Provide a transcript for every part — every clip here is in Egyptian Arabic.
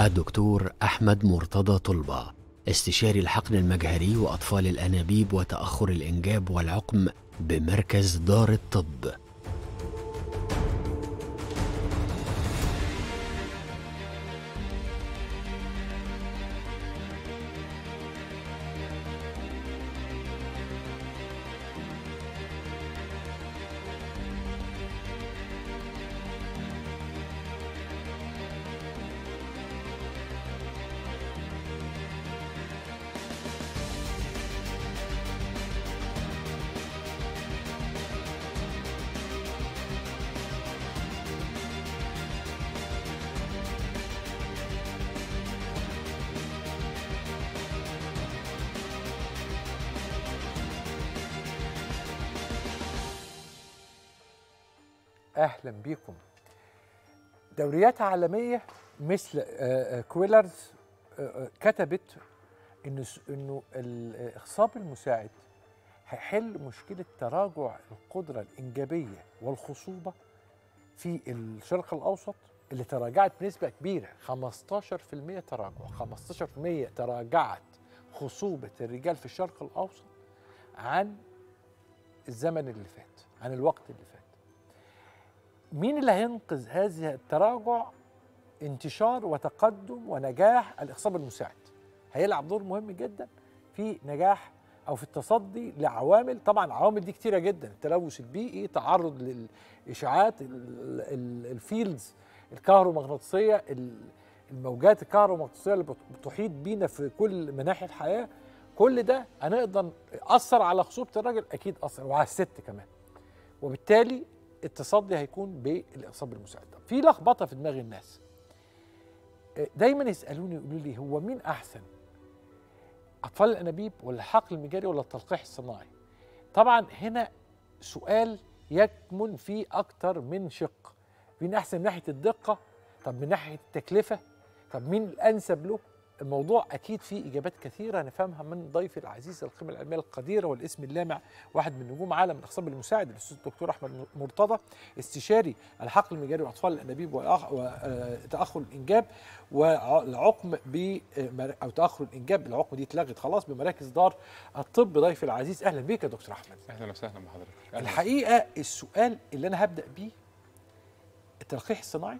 الدكتور أحمد مرتضى طلبة استشاري الحقن المجهري وأطفال الأنابيب وتأخر الإنجاب والعقم بمركز دار الطب اهلا بيكم دوريات عالميه مثل آه، آه، كويلرز آه، آه، كتبت انه س- انه الاخصاب المساعد هيحل مشكله تراجع القدره الانجابيه والخصوبه في الشرق الاوسط اللي تراجعت بنسبه كبيره 15% تراجع 15% تراجعت خصوبه الرجال في الشرق الاوسط عن الزمن اللي فات عن الوقت اللي فات مين اللي هينقذ هذا التراجع انتشار وتقدم ونجاح الاخصاب المساعد هيلعب دور مهم جدا في نجاح او في التصدي لعوامل طبعا العوامل دي كتيره جدا التلوث البيئي تعرض للاشعاعات ال- ال- الفيلدز الكهرومغناطيسيه ال- الموجات الكهرومغناطيسيه اللي بت- بتحيط بينا في كل مناحي الحياه كل ده هنقدر اثر على خصوبه الراجل اكيد اثر وعلى الست كمان وبالتالي التصدي هيكون بالاخصاب المساعد في لخبطه في دماغ الناس دايما يسالوني يقولوا لي هو مين احسن اطفال الانابيب ولا الحقل المجاري ولا التلقيح الصناعي طبعا هنا سؤال يكمن فيه اكتر من شق مين احسن من ناحيه الدقه طب من ناحيه التكلفه طب مين الانسب له الموضوع اكيد فيه اجابات كثيره نفهمها من ضيفي العزيز القيمه العلميه القديره والاسم اللامع واحد من نجوم عالم الاخصاب المساعد الاستاذ الدكتور احمد مرتضى استشاري الحقل المجاري واطفال الانابيب وتاخر الانجاب والعقم ب او تاخر الانجاب العقم دي اتلغت خلاص بمراكز دار الطب ضيفي العزيز اهلا بيك يا دكتور احمد اهلا وسهلا بحضرتك أهلاً. الحقيقه السؤال اللي انا هبدا بيه التلقيح الصناعي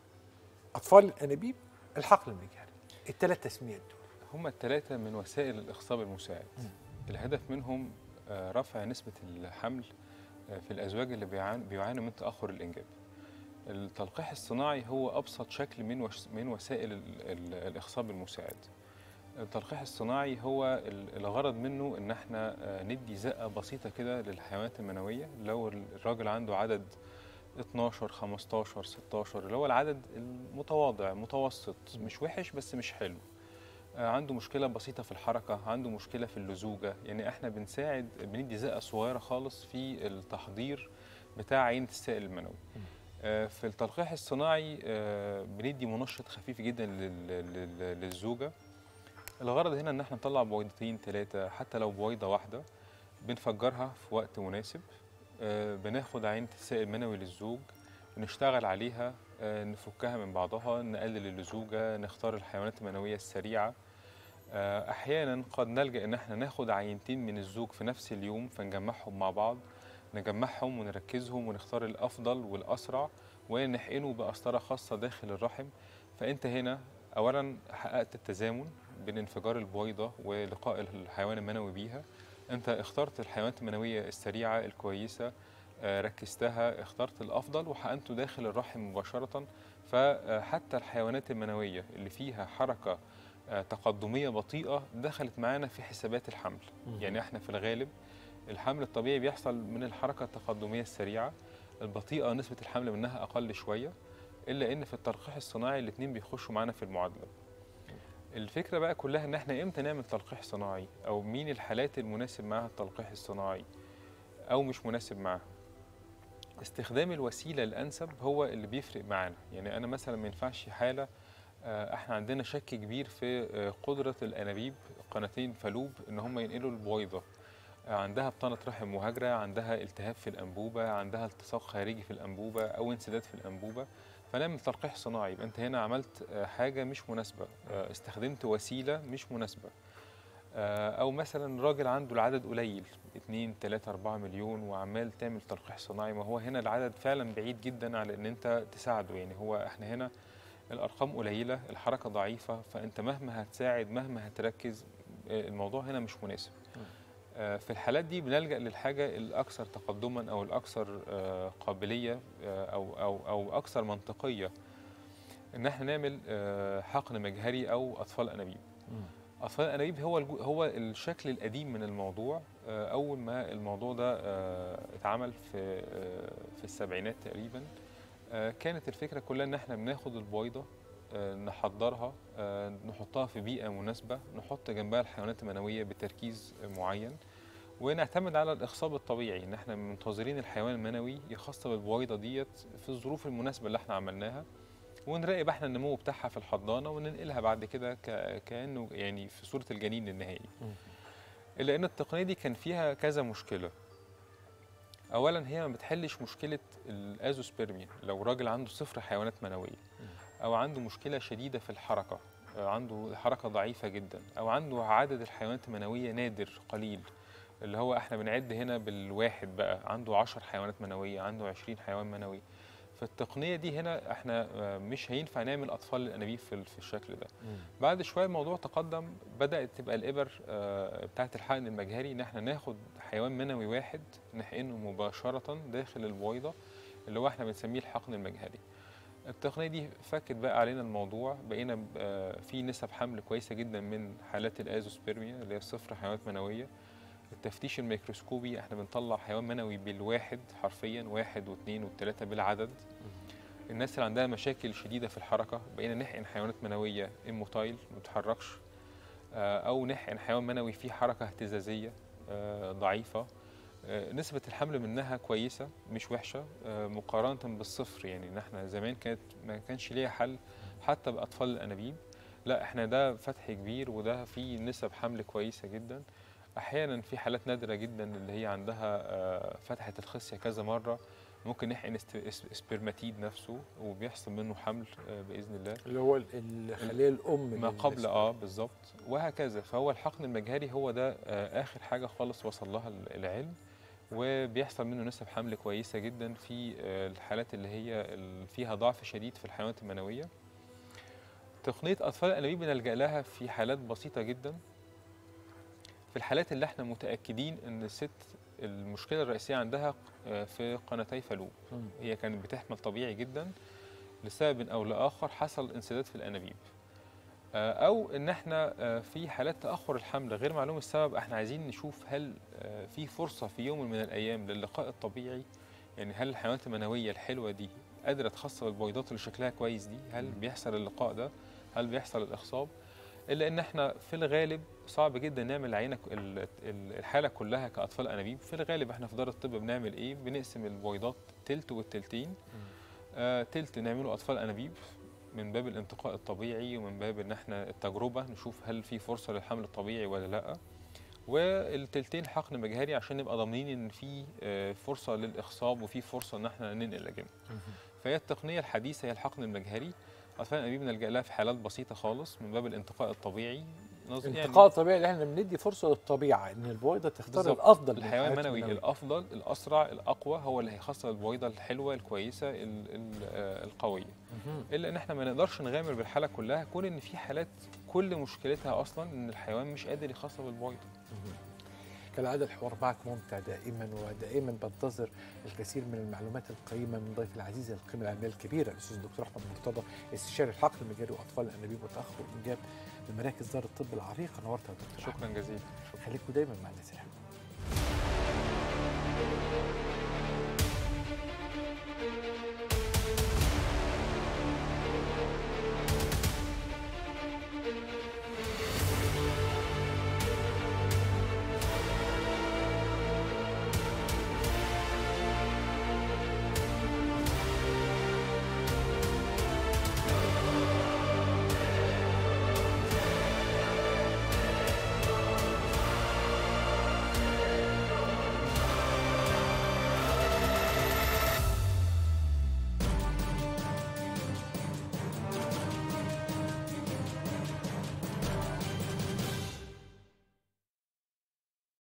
اطفال الانابيب الحقل المجاري الثلاث تسميات دول هم الثلاثه من وسائل الاخصاب المساعد الهدف منهم آه، رفع نسبه الحمل آه، في الازواج اللي بيعان- بيعانوا من تاخر الانجاب التلقيح الصناعي هو ابسط شكل من وش من وسائل ال- ال- الاخصاب المساعد التلقيح الصناعي هو ال- الغرض منه ان احنا آه، ندي زقه بسيطه كده للحيوانات المنويه لو الراجل عنده عدد 12 15 16 اللي هو العدد المتواضع متوسط مش وحش بس مش حلو آه، عنده مشكله بسيطه في الحركه عنده مشكله في اللزوجه يعني احنا بنساعد بندي زقه صغيره خالص في التحضير بتاع عينه السائل المنوي آه، في التلقيح الصناعي آه، بندي منشط خفيف جدا لل- لل- للزوجه الغرض هنا ان احنا نطلع بويضتين ثلاثه حتى لو بويضه واحده بنفجرها في وقت مناسب آه، بناخد عينه السائل المنوي للزوج ونشتغل عليها آه، نفكها من بعضها نقلل اللزوجه نختار الحيوانات المنويه السريعه آه، احيانا قد نلجا ان احنا ناخد عينتين من الزوج في نفس اليوم فنجمعهم مع بعض نجمعهم ونركزهم ونختار الافضل والاسرع ونحقنه بقسطره خاصه داخل الرحم فانت هنا اولا حققت التزامن بين انفجار البويضه ولقاء الحيوان المنوي بيها انت اخترت الحيوانات المنويه السريعه الكويسه آه، ركزتها اخترت الافضل وحقنته داخل الرحم مباشره فحتى الحيوانات المنويه اللي فيها حركه آه، تقدميه بطيئه دخلت معانا في حسابات الحمل يعني احنا في الغالب الحمل الطبيعي بيحصل من الحركه التقدميه السريعه البطيئه نسبه الحمل منها اقل شويه الا ان في التلقيح الصناعي الاثنين بيخشوا معانا في المعادله الفكره بقى كلها ان احنا امتى نعمل تلقيح صناعي او مين الحالات المناسب معاها التلقيح الصناعي او مش مناسب معاها استخدام الوسيله الانسب هو اللي بيفرق معانا يعني انا مثلا ما ينفعش حاله آه، احنا عندنا شك كبير في آه، قدره الانابيب قناتين فالوب ان هم ينقلوا البويضه آه، عندها بطانه رحم مهاجره عندها التهاب في الانبوبه عندها التصاق خارجي في الانبوبه او انسداد في الانبوبه فنعمل تلقيح صناعي يبقى انت هنا عملت آه، حاجه مش مناسبه آه، استخدمت وسيله مش مناسبه آه، او مثلا راجل عنده العدد قليل 2 3 4 مليون وعمال تعمل تلقيح صناعي ما هو هنا العدد فعلا بعيد جدا على ان انت تساعده يعني هو احنا هنا الارقام قليله الحركه ضعيفه فانت مهما هتساعد مهما هتركز آه، الموضوع هنا مش مناسب آه، في الحالات دي بنلجا للحاجه الاكثر تقدما او الاكثر آه، قابليه آه، او او او اكثر منطقيه ان احنا نعمل آه، حقن مجهري او اطفال انابيب اطفال الانابيب هو الجو هو الشكل القديم من الموضوع آه، اول ما الموضوع ده آه، اتعمل في آه، في السبعينات تقريبا آه، كانت الفكره كلها ان احنا بناخد البويضه آه، نحضرها آه، نحطها في بيئه مناسبه نحط جنبها الحيوانات المنويه بتركيز معين ونعتمد على الاخصاب الطبيعي ان احنا منتظرين الحيوان المنوي يخصب البويضه ديت في الظروف المناسبه اللي احنا عملناها ونراقب احنا النمو بتاعها في الحضانه وننقلها بعد كده ك- كانه يعني في صوره الجنين النهائي الا ان التقنيه دي كان فيها كذا مشكله اولا هي ما بتحلش مشكله الازوسبرميا لو راجل عنده صفر حيوانات منويه او عنده مشكله شديده في الحركه آه، عنده حركه ضعيفه جدا او عنده عدد الحيوانات المنويه نادر قليل اللي هو احنا بنعد هنا بالواحد بقى عنده 10 حيوانات منويه عنده 20 حيوان منوي فالتقنيه دي هنا احنا آه، مش هينفع نعمل اطفال الانابيب في ال- في الشكل ده بعد شويه الموضوع تقدم بدات تبقى الابر آه، بتاعه الحقن المجهري ان احنا ناخد حيوان منوي واحد نحقنه مباشره داخل البويضه اللي هو احنا بنسميه الحقن المجهري التقنيه دي فكت بقى علينا الموضوع بقينا ب- آه، في نسب حمل كويسه جدا من حالات الازوسبرميا اللي هي صفر حيوانات منويه التفتيش الميكروسكوبي احنا بنطلع حيوان منوي بالواحد حرفيا واحد واثنين والثلاثه بالعدد الناس اللي عندها مشاكل شديده في الحركه بقينا نحقن حيوانات منويه اموتايل ما بتتحركش آه، او نحقن حيوان منوي فيه حركه اهتزازيه آه، ضعيفه آه، نسبة الحمل منها كويسة مش وحشة آه، مقارنة بالصفر يعني ان احنا زمان كانت ما كانش ليها حل حتى بأطفال الأنابيب لا احنا ده فتح كبير وده فيه نسب حمل كويسة جدا احيانا في حالات نادرة جدا اللي هي عندها آه، فتحة الخصية كذا مرة ممكن نحقن است- اس- سبرماتيد نفسه وبيحصل منه حمل آه، بإذن الله اللي هو ال- الخليه الام ما لل- قبل اه بالظبط وهكذا فهو الحقن المجهري هو ده آه اخر حاجه خالص وصل لها ال- العلم وبيحصل منه نسب حمل كويسه جدا في آه الحالات اللي هي ال- فيها ضعف شديد في الحيوانات المنويه تقنيه اطفال الانابيب بنلجا لها في حالات بسيطه جدا في الحالات اللي احنا متاكدين ان الست المشكله الرئيسيه عندها آه، في قناتي فالوب مم. هي كانت بتحمل طبيعي جدا لسبب او لاخر حصل انسداد في الانابيب آه، او ان احنا آه، في حالات تاخر الحمل غير معلوم السبب احنا عايزين نشوف هل آه، في فرصه في يوم من الايام للقاء الطبيعي يعني هل الحيوانات المنويه الحلوه دي قادره تخصب البويضات اللي شكلها كويس دي هل بيحصل اللقاء ده هل بيحصل الاخصاب الا ان احنا في الغالب صعب جدا نعمل العينه ك- ال- ال- الحاله كلها كاطفال انابيب في الغالب احنا في دار الطب بنعمل ايه بنقسم البويضات تلت والتلتين آه تلت نعمله اطفال انابيب من باب الانتقاء الطبيعي ومن باب ان احنا التجربه نشوف هل في فرصه للحمل الطبيعي ولا لا والتلتين حقن مجهري عشان نبقى ضامنين ان في آه، فرصه للاخصاب وفي فرصه ان احنا ننقل الاجنه فهي التقنيه الحديثه هي الحقن المجهري اطفال الانابيب بنلجا لها في حالات بسيطه خالص من باب الانتقاء الطبيعي نظ- يعني انتقاء طبيعي اللي احنا بندي فرصه للطبيعه ان البويضه تختار بالظبط. الافضل من الحيوان الحيوانات المنوي الافضل الاسرع الاقوى هو اللي هيخصب البويضه الحلوه الكويسه ال- ال- آه، القويه مهم. الا ان احنا ما نقدرش نغامر بالحاله كلها كون ان في حالات كل مشكلتها اصلا ان الحيوان مش قادر يخصب البويضه كالعاده الحوار معك ممتع دائما ودائما بنتظر الكثير من المعلومات القيمه من ضيف العزيز القيمه العلميه الكبيره الاستاذ الدكتور احمد مرتضى استشاري الحقل المجاري واطفال الانابيب وتاخر الانجاب بمراكز دار الطب العريقه نورت يا دكتور شكرا جزيلا خليكم دايما مع الناس الحلوه